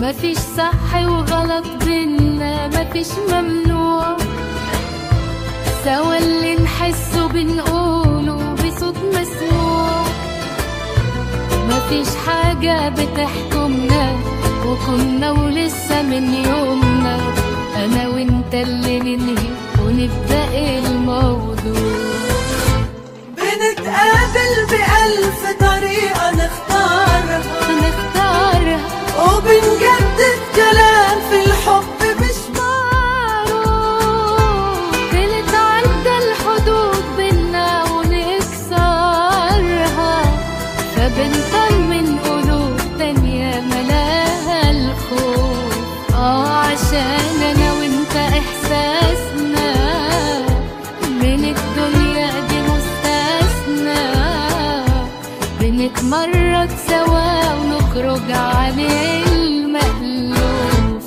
مفيش صح وغلط بينا مفيش ممنوع سوا اللي نحسه بنقوله بصوت مسموع مفيش حاجة بتحكمنا وكنا ولسه من يومنا أنا وإنت اللي ننهي ونبدأ الموضوع بنتقابل بألف طريقة نختارها نختارها وبنجدد كلام في الحب مش معروف بنتعدى الحدود بينا ونكسرها فبنطمن قلوب تانية ملاها الخوف اه عشان انا وانت احساسنا من الدنيا دي مستثنى بنتمرد سوا ونخرج عن المألوف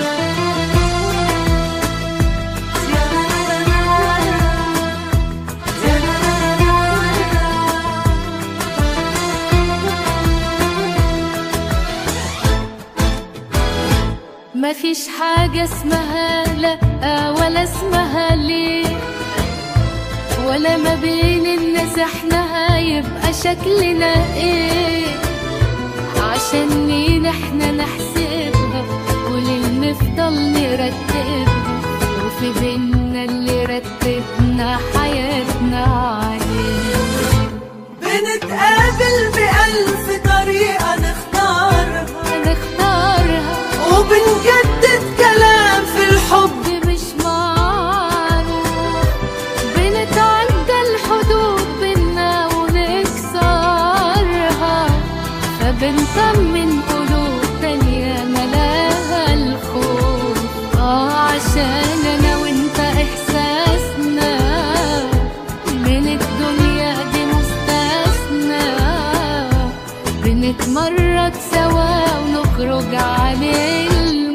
مفيش حاجة اسمها لا ولا اسمها ليه ولا ما بين الناس احنا هيبقى شكلنا ايه عشان مين احنا نحسبها وليه نفضل نرتبها وفي بينا اللي رتبنا حياتنا عليه بنتقابل بألف طريقة نختارها نختارها وبنجدد كلام في الحب حب مش معروف بنتعدى الحدود بينا ونكسرها فبنطمن قلوب تانية ملاها الخوف اه عشان انا وانت احساسنا من الدنيا دي مستثنى بنتمرد سوا ونخرج عن المألوف